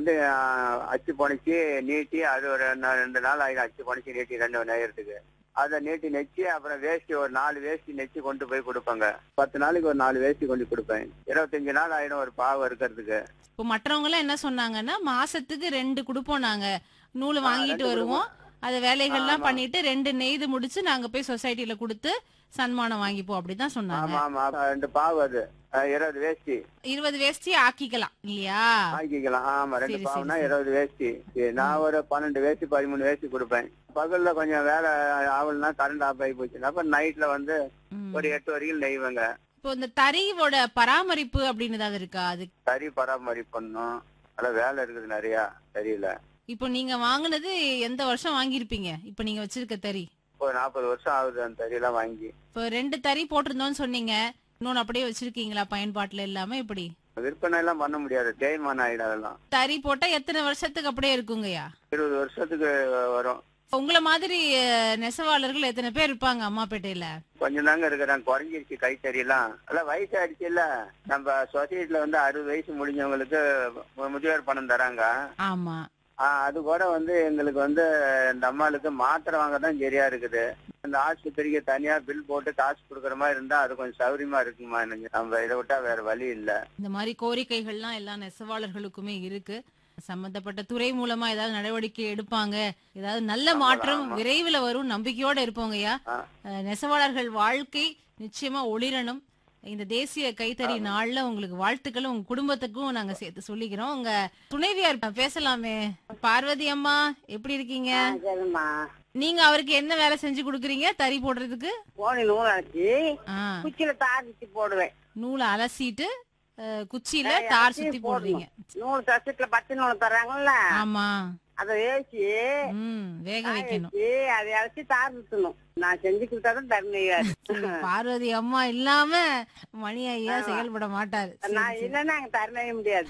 வந்து ஆஹ், அச்சு புனைச்சி நீட்டி அது ஒரு ரெண்டு- ரெண்டு நாள் ஆயிடும் அச்சு புனைச்சி நீட்டி ரெண்டு நேரத்துக்கு அதை நீட்டி நெச்சு அப்புறம் வேஷ்டி ஒரு நாலு வேஷ்டி நெச்சு கொண்டு போய் கொடுப்பாங்க பத்து நாளைக்கு ஒரு நாலு வேஷ்டி கொண்டு கொடுப்பேன் இருபத்தஞ்சு நாள் ஆயிடும் ஒரு பாவை இருக்கிறதுக்கு இப்போ மற்றவங்க எல்லாம் என்ன சொன்னாங்கன்னா மாசத்துக்கு ரெண்டு கொடுப்போம் நாங்க நூல் வாங்கிட்டு ரெண்டு வருவோம் அது வேலைகள்லாம் ஆமா. பண்ணிட்டு ரெண்டு நெய்து முடிச்சு நாங்க போய் சொசைட்டில கொடுத்து சன்மானம் வாங்கிப்போம் அப்படிதான் சொன்னாங்க ஆமா ஆமா ரெண்டு பாவு அது ஆஹ், இருபது வேஷ்டி இருபது வேஷ்டி ஆக்கிக்கலாம் இல்லையா வாங்கிக்கலாம் ஆமா ரெண்டு சரி, பாவுனா சரி. இருபது வேஷ்டி சரி, நான் ஒரு பன்னெண்டு வேஷ்டி பதிமூணு வேஷ்டி கொடுப்பேன் பகல்ல கொஞ்சம் வேலை ஆகலன்னா கரண்ட் ஆஃப் ஆகி போச்சுன்னா அப்ப நைட்ல வந்து ம். ஒரு எட்டு வரைக்கும் நெய்வங்க இப்போ இந்த தறியோட பராமரிப்பு அப்படின்னு ஏதாவது இருக்கா அது சரி பராமரிப்பு பண்ணணும் அதெல்லாம் வேலை இருக்குது நிறைய தெரியல இப்போ நீங்க வாங்குனது எந்த வருஷம் வாங்கியிருப்பீங்க இப்போ நீங்க வச்சிருக்க தறி ஒரு நாற்பது வருஷம் ஆகுது அந்த தறியெல்லாம் வாங்கி இப்போ ரெண்டு தறி போட்டிருந்தோம்னு சொன்னீங்க இன்னொன்னு அப்படியே வச்சிருக்கீங்களா பயன்பாட்டுல இல்லாம இப்படி விற்பனை எல்லாம் பண்ண முடியாது தேய்மானம் ஆயிடும் அதெல்லாம் தறி போட்டா எத்தனை வருஷத்துக்கு அப்படியே இருக்குங்கய்யா இருபது வருஷத்துக்கு வரும் உங்கள மாதிரி அஹ், நெசவாளர்கள் எத்தனை பேர் இருப்பாங்க அம்மாப்பேட்டையில கொஞ்சம் தாங்க இருக்கிறாங்க குறைஞ்சிருச்சு கைத்தறியெல்லாம் எல்லாம் வயசாயிடுச்சு இல்ல நம்ம சொசைட்டில வந்து அறுபது வயசு முடிஞ்சவங்களுக்கு மு- முதியோர் பணம் தராங்க ஆமா ஆஹ் அது கூட வந்து எங்களுக்கு வந்து இந்த அம்மாளுக்கு மாத்திரை வாங்க தான் சரியா இருக்குது இந்த ஆஸ்பத்திரிக்கு தனியா பில் போட்டு காசு கொடுக்குற மாதிரி இருந்தா அது கொஞ்சம் சௌரியமா இருக்குமா எனக்கு நம்ம இதை விட்டா வேற வழி இல்ல இந்த மாதிரி கோரிக்கைகள்லாம் எல்லா நெசவாளர்களுக்குமே இருக்கு சம்பந்தப்பட்ட துறை மூலமா ஏதாவது நடவடிக்கை எடுப்பாங்க ஏதாவது நல்ல ஆமா, மாற்றம் ஆமா. விரைவில் வரும் நம்பிக்கையோட இருப்போங்கய்யா ஆ. அஹ், நெசவாளர்கள் வாழ்க்கை நிச்சயமா ஒளிரணும் இந்த தேசிய கைத்தறி நாள்ல உங்களுக்கு வாழ்த்துக்களும் உங்க குடும்பத்துக்கும் நாங்க சேர்த்து சொல்லிக்கிறோம் உங்க துணைவியார் பேசலாமே பார்வதி அம்மா எப்படி இருக்கீங்க சரிம்மா நீங்க அவருக்கு என்ன வேலை செஞ்சு கொடுக்குறீங்க தறி போடுறதுக்கு போனி நூல் அரைச்சி ஆ, குச்சியில தார் சுத்தி போடுவேன் நூலை அலசிட்டு அஹ், குச்சியில ஏய், தார் அலசி சுத்தி போடுறீங்க நூல் தசத்துல பச்சை நூல் தர்றாங்கல்ல ஆமா அதை வேசி ம் வேக காய வைக்கணும் வச்சு அதை அரைச்சி தார் சுத்தணும் நான் செஞ்சு கொடுத்தாதான் தருணையாரு பார்வதி அம்மா இல்லாம மணி ஐயா ஆமா. செயல்பட மாட்டாரு சரி, நான் சரி. இல்லைன்னா அங்க தரணைய முடியாது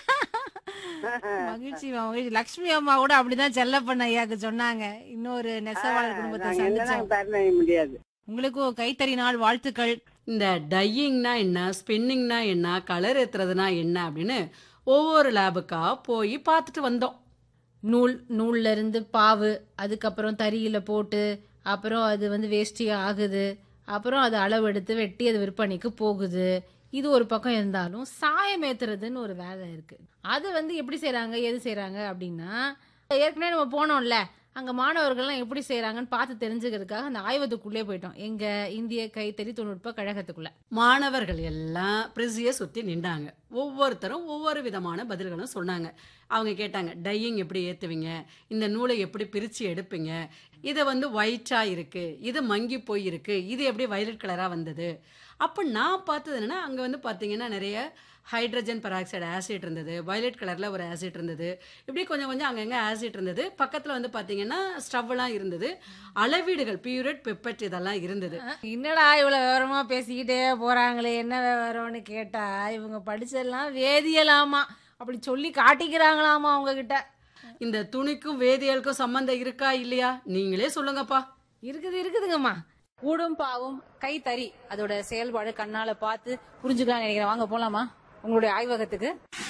மகிழ்ச்சி மகிழ்ச்சி லக்ஷ்மி அம்மா கூட அப்படிதான் செல்ல பண்ண ஐயாக்கு சொன்னாங்க இன்னொரு நெசவாளர் குடும்பத்தை நாங்க இல்லைன்னா சந்திச்சோம் அங்க தரணைய முடியாது உங்களுக்கும் கைத்தறி நாள் வாழ்த்துக்கள் இந்த டையிங்னா என்ன ஸ்பின்னிங்னா என்ன கலர் ஏத்துறதுனா என்ன அப்படின்னு ஒவ்வொரு லேபுக்கா போய் பார்த்துட்டு வந்தோம் நூல் நூல்ல இருந்து பாவு அதுக்கப்புறம் தறியில போட்டு அப்புறம் அது வந்து வேஷ்டியா ஆகுது அப்புறம் அது அளவு எடுத்து வெட்டி அது விற்பனைக்கு போகுது இது ஒரு பக்கம் இருந்தாலும் சாயம் ஏத்துறதுன்னு ஒரு வேலை இருக்கு அது வந்து எப்படி செய்றாங்க எது செய்றாங்க அப்படின்னா ஏற்கனவே நம்ம போனோம்ல அங்க மாணவர்கள்லாம் எப்படி செய்றாங்கன்னு பார்த்து தெரிஞ்சுக்கிறதுக்காக அந்த ஆய்வகத்துக்குள்ளே போயிட்டோம் எங்க இந்திய கைத்தறி தொழில்நுட்ப கழகத்துக்குள்ள மாணவர்கள் எல்லாம் பிரிசிய சுத்தி நின்றாங்க ஒவ்வொருத்தரும் ஒவ்வொரு விதமான பதில்களும் சொன்னாங்க அவங்க கேட்டாங்க டையிங் எப்படி ஏத்துவீங்க இந்த நூலை எப்படி பிரிச்சு எடுப்பீங்க இது வந்து ஒயிட்டா இருக்கு இது மங்கி போய் இருக்கு இது எப்படி வயலட் கலரா வந்தது அப்போ நான் பார்த்தது என்னன்னா அங்க வந்து பாத்தீங்கன்னா நிறைய ஹைட்ரஜன் பெராக்சைடு ஆசிட் இருந்தது வயலட் கலர்ல ஒரு ஆசிட் இருந்தது இப்படி கொஞ்சம் கொஞ்சம் அங்கங்க ஆசிட் இருந்தது பக்கத்துல வந்து பாத்தீங்கன்னா ஸ்டவ்லாம் இருந்தது அளவீடுகள் பியூரட் பெப்பட் இதெல்லாம் இருந்தது என்னடா இவ்வளவு விவரமா பேசிக்கிட்டே போறாங்களே என்ன விவரம்னு கேட்டா இவங்க படிச்சதெல்லாம் வேதியலாமா அப்படி சொல்லி காட்டிக்கிறாங்களாமா அவங்க கிட்ட இந்த துணிக்கும் வேதியியலுக்கும் சம்பந்தம் இருக்கா இல்லையா நீங்களே சொல்லுங்கப்பா இருக்குது இருக்குதுங்கம்மா கூடும் பாவும் கைத்தறி அதோட செயல்பாடு கண்ணால பார்த்து புரிஞ்சுக்கலாம் நினைக்கிறேன் வாங்க போலாமா உங்களுடைய ஆய்வகத்துக்கு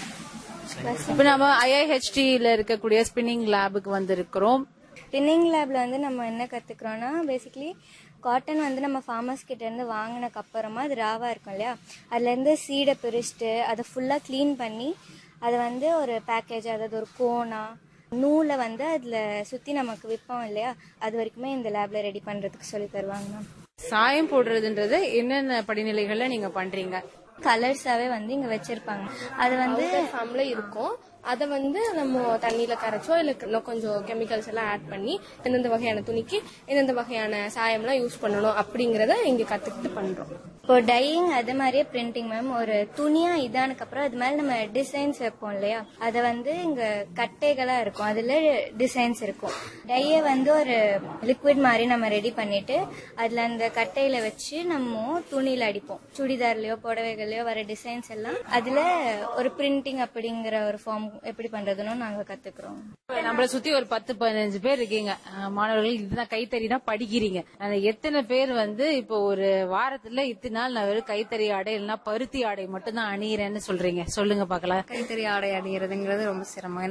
இப்ப நம்ம ஐஐஹெச்டில இருக்கக்கூடிய ஸ்பின்னிங் லேபுக்கு வந்திருக்கிறோம் ஸ்பின்னிங் லேப்ல வந்து நம்ம என்ன கத்துக்கிறோம்னா பேசிக்கலி காட்டன் வந்து நம்ம ஃபார்மர்ஸ் கிட்ட இருந்து வாங்கினக்கு அப்புறமா அது ராவா இருக்கும் இல்லையா அதுல இருந்து சீடை பிரிச்சுட்டு அதை ஃபுல்லா க்ளீன் பண்ணி அதை வந்து ஒரு பேக்கேஜ் அதாவது ஒரு கோனா நூலை வந்து அதுல சுத்தி நமக்கு விற்போம் இல்லையா அது வரைக்குமே இந்த லேப்ல ரெடி பண்றதுக்கு சொல்லி தருவாங்க மேம் சாயம் போடுறதுன்றது என்னென்ன படிநிலைகள்ல நீங்க பண்றீங்க கலர்ஸாவே வந்து இங்க வச்சிருப்பாங்க அது வந்து ஃபார்ம்ல இருக்கும் அதை வந்து நம்ம தண்ணியில கரைச்சோ இல்ல இன்னும் கொஞ்சம் கெமிக்கல்ஸ் எல்லாம் ஆட் பண்ணி எந்தெந்த வகையான துணிக்கு எந்தெந்த வகையான சாயம்லாம் யூஸ் பண்ணணும் அப்படிங்கறத இங்க கத்துக்கிட்டு பண்றோம் இப்போ டையிங் அது மாதிரியே பிரிண்டிங் மேம் ஒரு துணியா இதானக்கு அப்புறம் அது மேல நம்ம டிசைன்ஸ் வைப்போம் இல்லையா அது வந்து இங்க கட்டைகளா இருக்கும் அதுல டிசைன்ஸ் இருக்கும் டைய வந்து ஒரு லிக்விட் மாதிரி நம்ம ரெடி பண்ணிட்டு அதுல அந்த கட்டையில வச்சு நம்ம துணியில அடிப்போம் சுடிதார்லயோ புடவைகள்லயோ வர டிசைன்ஸ் எல்லாம் அதுல ஒரு பிரிண்டிங் அப்படிங்கிற ஒரு ஃபார்ம் எப்படி பண்றதுன்னு நாங்க கத்துக்கிறோம் நம்மள சுத்தி ஒரு பத்து பதினஞ்சு பேர் இருக்கீங்க அஹ் மாணவர்கள் இதுதான் கைத்தறி தான் படிக்கிறீங்க அந்த எத்தனை பேர் வந்து இப்போ ஒரு வாரத்துல இத்தனை நாள் நான் வெறும் கைத்தறி ஆடை இல்லைன்னா பருத்தி ஆடை மட்டும் தான் அணியிறேன்னு சொல்றீங்க சொல்லுங்க பாக்கலாம் கைத்தறி ஆடை அணிகிறதுங்கிறது ரொம்ப சிரமம்